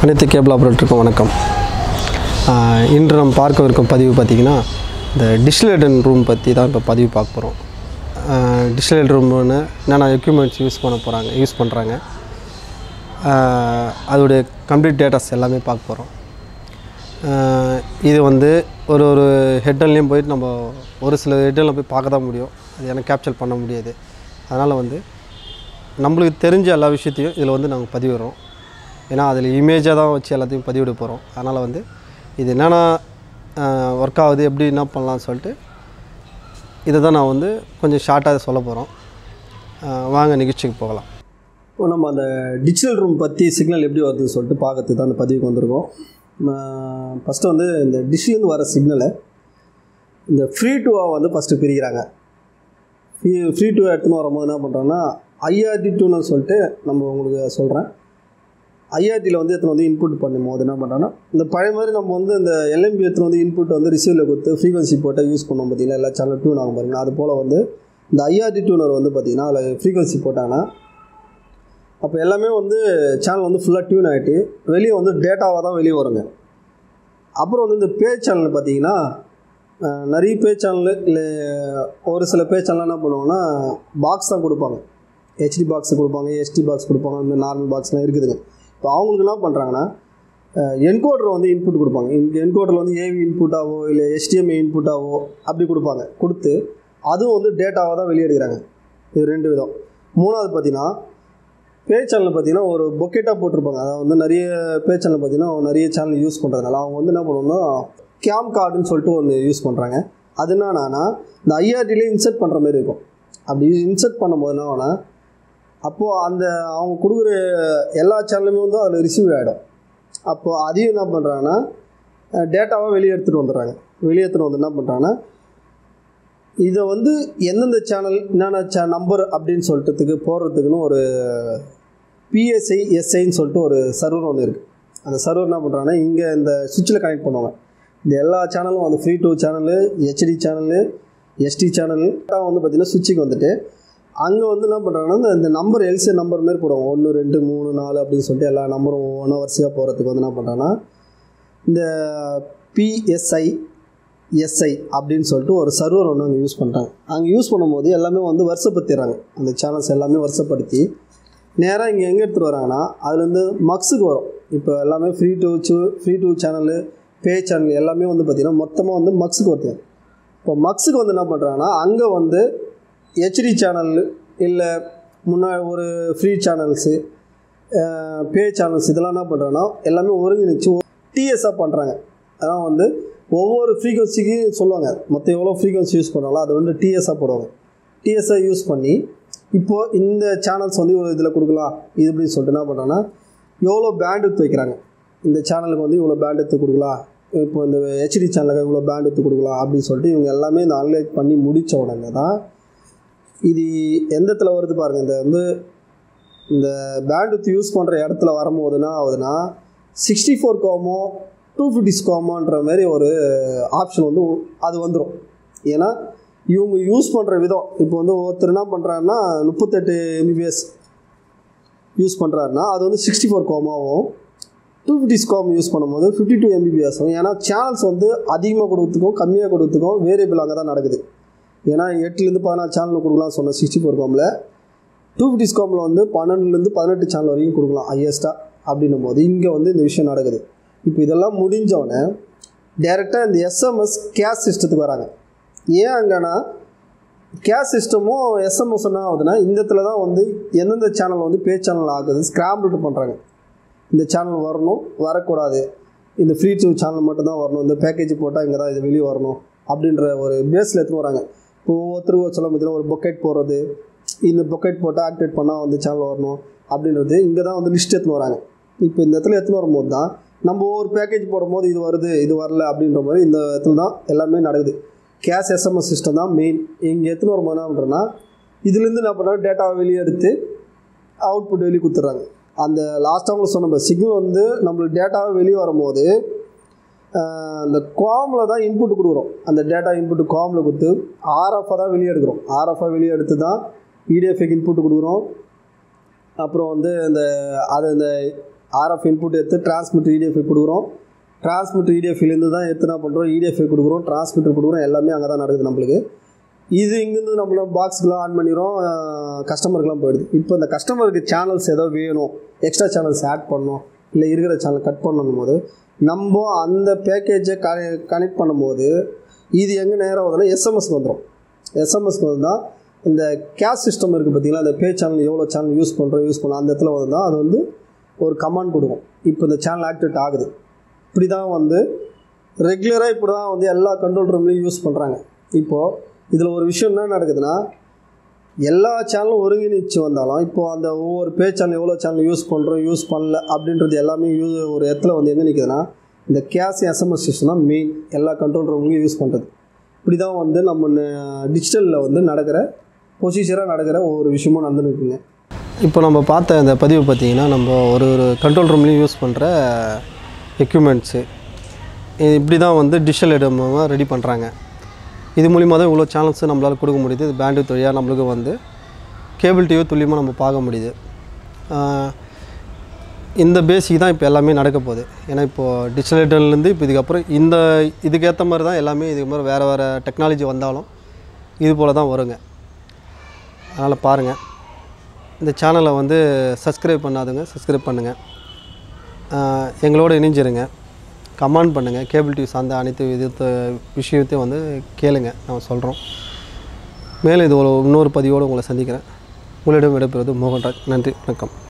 அனைத்து கேபிள் ஆப்ரேட்டருக்கும் வணக்கம் ஆஹ் இன்று நம்ம பார்க்கவிருக்கும் பதிவு பார்த்திங்கன்னா இந்த டிஸ்லேடன் ரூம் பற்றி தான் இப்போ பதிவு பார்க்க போகிறோம் டிஸ்லேட் ரூம்னு என்னென்ன எக்யூப்மெண்ட்ஸ் யூஸ் பண்ண போகிறாங்க யூஸ் பண்ணுறாங்க அதோடைய கம்ப்ளீட் டேட்டாஸ் எல்லாமே பார்க்க போகிறோம் இது வந்து ஒரு ஒரு ஹெட்டன்லேயும் போயிட்டு நம்ம ஒரு சில ஹெட்டனில் போய் பார்க்க தான் முடியும் அது எனக்கு கேப்சர் பண்ண முடியாது அதனால் வந்து நம்மளுக்கு தெரிஞ்ச எல்லா விஷயத்தையும் இதில் வந்து நாங்கள் பதிவிடுறோம் ஏன்னா அதில் இமேஜாக தான் வச்சு எல்லாத்தையும் பதிவிட போகிறோம் அதனால் வந்து இது என்னென்ன ஒர்க் ஆகுது எப்படி என்ன பண்ணலாம்னு சொல்லிட்டு இதை தான் நான் வந்து கொஞ்சம் ஷார்ட்டாக சொல்ல போகிறோம் வாங்க நிகழ்ச்சிக்கு போகலாம் இப்போ நம்ம அந்த டிஜிட்டல் ரூம் பற்றி சிக்னல் எப்படி வருதுன்னு சொல்லிட்டு பார்க்கறதுக்கு தான் அந்த பதிவுக்கு வந்திருக்கோம் ஃபஸ்ட்டு வந்து இந்த டிஷ்லேருந்து வர சிக்னலை இந்த ஃப்ரீ டூவாக வந்து ஃபஸ்ட்டு பிரிக்கிறாங்க ஃப்ரீ ஃப்ரீ டூ எடுத்துன்னு வரும்போது என்ன பண்ணுறோன்னா ஐஆர்டி டூன்னு சொல்லிட்டு நம்ம உங்களுக்கு சொல்கிறேன் ஐஆர்டியில் வந்து எத்தனை வந்து இன்புட் பண்ணும்போது என்ன பண்ணுறோன்னா இந்த பழைய மாதிரி நம்ம வந்து இந்த எல்எம்பி எத்தனை வந்து இன்புட் வந்து ரிசீவில் கொடுத்து ஃப்ரீக்வன்சி போட்டால் யூஸ் பண்ணோம் பார்த்தீங்கன்னா எல்லா சேனல் டியூன் ஆகும் பாருங்க அது போல் வந்து இந்த ஐஆர்டி டியூனர் வந்து பார்த்திங்கன்னா அதில் ஃப்ரீக்வன்சி போட்டாங்கன்னா அப்போ எல்லாமே வந்து சேனல் வந்து ஃபுல்லாக டியூன் ஆகிட்டு வெளியே வந்து டேட்டாவாக தான் வெளியே வருங்க அப்புறம் வந்து இந்த பே சேனல் பார்த்தீங்கன்னா அஹ், நிறைய பே சேனல் இல்லை ஒரு சில பே சேனல் என்ன பண்ணுவாங்கன்னா பாக்ஸ் தான் கொடுப்பாங்க ஹெச்டி பாக்ஸ் கொடுப்பாங்க எஸ்டி பாக்ஸ் கொடுப்பாங்க இந்த நார்மல் பாக்ஸ்லாம் இருக்குதுங்க இப்போ அவங்களுக்கு என்ன பண்ணுறாங்கன்னா என்கோடர் வந்து இன்புட் கொடுப்பாங்க என்கோடரில் வந்து ஏவி இன்புட்டாவோ இல்லை எஸ்டிஎம்ஏ இன்புட்டாவோ அப்படி கொடுப்பாங்க கொடுத்து அதுவும் வந்து டேட்டாவாக தான் வெளியெடுக்கிறாங்க இது ரெண்டு விதம் மூணாவது பார்த்தீங்கன்னா பே சேனல் பார்த்தீங்கன்னா ஒரு பொக்கெட்டாக போட்டிருப்பாங்க அதாவது வந்து நிறைய பே சேனல் பார்த்தீங்கன்னா நிறைய சேனல் யூஸ் பண்ணுறதுனால அவங்க வந்து என்ன பண்ணுவோம்னா கேம் கார்டுன்னு சொல்லிட்டு ஒன்று யூஸ் பண்ணுறாங்க அது என்னன்னா இந்த ஐஆர்டிலே இன்சர்ட் பண்ணுற மாதிரி இருக்கும் அப்படி இன்சர்ட் பண்ணும்போது என்ன ஆகும்னா அப்போது அந்த அவங்க கொடுக்குற எல்லா சேனலுமே வந்து அதில் ரிசீவ் ஆகிடும் அப்போது அதையும் என்ன பண்ணுறாங்கன்னா டேட்டாவாக வெளியே எடுத்துகிட்டு வந்துடுறாங்க வெளியே எடுத்துகிட்டு வந்து என்ன பண்ணுறாங்கன்னா இதை வந்து எந்தெந்த சேனல் என்னென்ன சே நம்பர் அப்படின்னு சொல்லிட்டுக்கு போடுறதுக்குன்னு ஒரு பிஎஸ்ஐ எஸ்ஐன்னு சொல்லிட்டு ஒரு சர்வர் ஒன்று இருக்குது அந்த சர்வர் என்ன பண்ணுறாங்கன்னா இங்கே இந்த சுவிட்சில் கனெக்ட் பண்ணுவாங்க இந்த எல்லா சேனலும் அந்த free to channel HD channel SD channel வந்து பார்த்திங்கன்னா சுவிட்சுக்கு வந்துட்டு அங்கே வந்து என்ன பண்ணுறாங்கன்னா இந்த- இந்த நம்பர் எல்சி நம்பர் மாரி போடுவாங்க ஒன்று ரெண்டு மூணு நாலு அப்படின்னு சொல்லிட்டு எல்லா நம்பரும் ஒவ்வொன்றா வரிசையாக போகிறதுக்கு வந்து என்ன பண்ணுறாங்கன்னா இந்த பிஎஸ்ஐ எஸ்ஐ அப்படின்னு சொல்லிட்டு ஒரு சர்வர் ஒன்று அங்கே யூஸ் பண்ணுறாங்க அங்கே யூஸ் பண்ணும்போது எல்லாமே வந்து வருஷப்படுத்திடுறாங்க அந்த சேனல்ஸ் எல்லாமே வருஷப்படுத்தி நேராக இங்கே எங்கே எடுத்துகிட்டு வராங்கன்னா அதுலேருந்து மக்ஸுக்கு வரும் இப்போ எல்லாமே ஃப்ரீ டூ சூ free to channel pay channel எல்லாமே வந்து பார்த்திங்கன்னா மொத்தமாக வந்து மக்ஸுக்கு வருது இப்போ மக்ஸுக்கு வந்து என்ன பண்ணுறாங்கன்னா அங்கே வந்து ஹெச்டி சேனல் இல்லை முன்னாடி ஒரு ஃப்ரீ சேனல்ஸு பே சேனல்ஸ் இதெல்லாம் என்ன பண்ணுறாங்கன்னா எல்லாமே ஒருங்கிணைச்சு டிஎஸ்ஆ பண்ணுறாங்க அதான் வந்து ஒவ்வொரு ஃப்ரீக்வன்சிக்கு சொல்லுவாங்க மொத்தம் எவ்வளோ ஃப்ரீக்வன்சி யூஸ் பண்ணாலும் அதை வந்து டிஎஸ்ஆ போடுவாங்க டிஎஸ்ஆ யூஸ் பண்ணி இப்போது இந்த சேனல்ஸ் வந்து இவ்வளோ இதில் கொடுக்கலாம் இது இப்படின்னு சொல்லிட்டு என்ன பண்ணுறாங்கன்னா எவ்வளோ பேண்ட் வைக்கிறாங்க இந்த சேனலுக்கு வந்து இவ்வளோ பேண்ட் எடுத்து கொடுக்கலாம் இப்போ இந்த ஹெச்டி சேனலுக்கு இவ்வளோ பேண்ட் எடுத்து கொடுக்கலாம் அப்படின்னு சொல்லிட்டு இவங்க எல்லாமே இந்த அனலைட் பண்ணி முடித்த உடனே தான் இது எந்த இடத்துல வருது பாருங்கள் இந்த வந்து இந்த பேண்ட்வித் யூஸ் பண்ணுற இடத்துல வரும்போது என்ன ஆகுதுன்னா sixty four QAM two fifty ஸ்கோமோன்ற மாதிரி ஒரு ஆப்ஷன் வந்து அது வந்துடும் ஏன்னா இவங்க யூஸ் பண்ணுற விதம் இப்போ வந்து ஒருத்தர் என்ன பண்ணுறாருன்னா முப்பத்தெட்டு எம்பிபிஎஸ் யூஸ் பண்ணுறாருன்னா அது வந்து சிக்ஸ்டி ஃபோர் கோமாவும் டூ ஃபிஃப்டி ஸ்கோம் யூஸ் பண்ணும்போது ஃபிஃப்டி டூ எம்பிபிஎஸும் ஏன்னா சேனல்ஸ் வந்து அதிகமாக கொடுத்துக்கும் கம்மியாக கொடுத்துக்கும் வேரியபிள் அங்கே தான் நடக்குது ஏன்னா எட்டுலேருந்து பதினாறு சேனல் கொடுக்கலாம் சொன்னேன் சிக்ஸ்டி ஃபோர் கோமில் டூ ஃபிஃப்டி ஸ்கோமில் வந்து பன்னெண்டுலேருந்து பதினெட்டு சேனல் வரைக்கும் கொடுக்கலாம் ஹையஸ்ட்டாக அப்படின்னும் போது இங்கே வந்து இந்த விஷயம் நடக்குது இப்போ இதெல்லாம் முடிஞ்சோடனே டேரெக்டாக இந்த எஸ்எம்எஸ் கேஸ் சிஸ்டத்துக்கு வராங்க ஏன் அங்கன்னா கேஸ் சிஸ்டமும் எஸ்எம்எஸ் என்ன ஆகுதுன்னா இந்த இடத்துல தான் வந்து எந்தெந்த சேனல் வந்து பே சேனல் ஆகுது ஸ்க்ராம்பிள் பண்ணுறாங்க இந்த சேனல் வரணும் வரக்கூடாது இந்த ஃப்ரீ டூ சேனல் மட்டும்தான் வரணும் இந்த பேக்கேஜ் போட்டால் இங்கே தான் இது வெளியே வரணும் அப்படின்ற ஒரு பேஸில் எடுத்துன்னு வராங்க இப்போ ஒவ்வொருத்தருக்கும் சொல்ல பார்த்தீங்கன்னா ஒரு பொக்கெட் போடுறது இந்த பொக்கெட் போட்டால் ஆக்டிவேட் பண்ணால் வந்து சேனல் வரணும் அப்படின்றது இங்கே தான் வந்து லிஸ்ட் எடுத்துன்னு வராங்க இப்போ இந்த இடத்துல எடுத்துன்னு வரும்போது தான் நம்ம ஒவ்வொரு பேக்கேஜ் போடும்போது இது வருது இது வரல அப்படின்ற மாதிரி இந்த இடத்துல தான் எல்லாமே நடக்குது கேஷ் எஸ்எம்எஸ் சிஸ்டம் தான் மெயின் இங்கே எடுத்துன்னு வரும்போது என்ன பண்ணுறோன்னா இதுலேருந்து என்ன பண்ணுறாங்க டேட்டாவை வெளியே எடுத்து அவுட்புட் வெளியே கொடுத்துட்றாங்க அந்த லாஸ்ட்டாக உங்களுக்கு சொன்ன சிக்னல் வந்து நம்மளுக்கு டேட்டாவை வெளியே வரும்போது ஆஹ், அந்த காமில் தான் இன்புட் கொடுக்குறோம் அந்த டேட்டா இன்புட் காமில் கொடுத்து ஆர்எஃபாக தான் வெளியே எடுக்கிறோம் ஆர்எஃபாக வெளியே எடுத்து தான் இடிஎஃப்க்கு இன்புட் கொடுக்குறோம் அப்புறம் வந்து இந்த அது இந்த ஆர்எஃப் இன்புட் எடுத்து டிரான்ஸ்மிட்டர் இடிஎஃப்ஐ கொடுக்குறோம் டிரான்ஸ்மிட்டர் இடிஎஃப்லேருந்து தான் எடுத்து என்ன பண்ணுறோம் இடிஎஃப்ஐ கொடுக்குறோம் டிரான்ஸ்மிட்டர் கொடுக்குறோம் எல்லாமே அங்கே தான் நடக்குது நம்மளுக்கு இது இங்கேருந்து நம்மள பாக்ஸ்க்குலாம் ஆன் பண்ணிடுறோம் கஸ்டமருக்குலாம் போயிடுது இப்போ இந்த கஸ்டமருக்கு சேனல்ஸ் ஏதோ வேணும் எக்ஸ்ட்ரா சேனல்ஸ் ஆட் பண்ணணும் இல்லை இருக்கிற சேனல் கட் பண்ணணும் போது நம்ம அந்த பேக்கேஜை க கனெக்ட் பண்ணும்போது இது எங்கே நேராக வருதுன்னா எஸ்எம்எஸ்க்கு வந்துடும் எஸ்எம்எஸ்க்கு வந்தால் இந்த கேஷ் சிஸ்டம் இருக்குது பார்த்தீங்களா அந்த பே சேனல் எவ்வளோ சேனல் யூஸ் பண்ணுறோம் யூஸ் பண்ணோம் அந்த இடத்துல வந்தால் அது வந்து ஒரு கமாண்ட் கொடுக்கும் இப்போ இந்த சேனல் ஆக்டிவேட் ஆகுது இப்படி தான் வந்து ரெகுலராக இப்படி தான் வந்து எல்லா கண்ட்ரோல் ரூம்லேயும் யூஸ் பண்ணுறாங்க இப்போது இதில் ஒரு விஷயம் என்ன நடக்குதுன்னா எல்லா சேனலும் ஒருங்கிணைச்சு வந்தாலும் இப்போது அந்த ஒவ்வொரு பே சேனல் எவ்வளோ சேனல் யூஸ் பண்ணுறோம் யூஸ் பண்ணல அப்படின்றது எல்லாமே யூ ஒரு இடத்துல வந்து எங்கே நிற்குதுன்னா இந்த கேஷ் எஸ்எம்எஸ் சிஸ்டம் தான் மெயின் எல்லா கண்ட்ரோல் ரூம்லையும் யூஸ் பண்ணுறது இப்படி தான் வந்து நம்ம டிஜிட்டலில் வந்து நடக்கிற பொசிஷராக நடக்கிற ஒவ்வொரு விஷயமும் நடந்துருக்குங்க இப்போ நம்ம பார்த்த இந்த பதிவு பார்த்திங்கன்னா நம்ம ஒரு ஒரு கண்ட்ரோல் ரூம்லேயும் யூஸ் பண்ணுற எக்யூப்மெண்ட்ஸு இப்படி தான் வந்து டிஜிட்டல் இடமாக ரெடி பண்ணுறாங்க இது மூலிமா தான் இவ்வளோ சேனல்ஸ் நம்மளால் கொடுக்க முடியுது இது பேண்டு வழியாக நம்மளுக்கு வந்து கேபிள் டிவி துல்லியமாக நம்ம பார்க்க முடியுது ஆஹ் இந்த பேசிக் தான் இப்போ எல்லாமே நடக்க போகுது ஏன்னா இப்போது டிஜிட்டலேட்டர்லேருந்து இப்போ இதுக்கப்புறம் இந்த இதுக்கேற்ற மாதிரி தான் எல்லாமே இதுக்கு மாதிரி வேறு வேறு டெக்னாலஜி வந்தாலும் இது போல் தான் வருங்க அதனால் பாருங்கள் இந்த சேனலை வந்து சப்ஸ்கிரைப் பண்ணாதுங்க சப்ஸ்கிரைப் பண்ணுங்கள் ஆஹ் எங்களோட இணைஞ்சிருங்க கமெண்ட் பண்ணுங்கள் கேபிள் டிவி சார்ந்த அனைத்து விதத்த விஷயத்தையும் வந்து கேளுங்க நம்ம சொல்கிறோம் மேலும் இது ஒரு இன்னொரு பதிவோடு உங்களை சந்திக்கிறேன் உங்களிடம் விடைபெறுவது மோகன்ராஜ் நன்றி வணக்கம்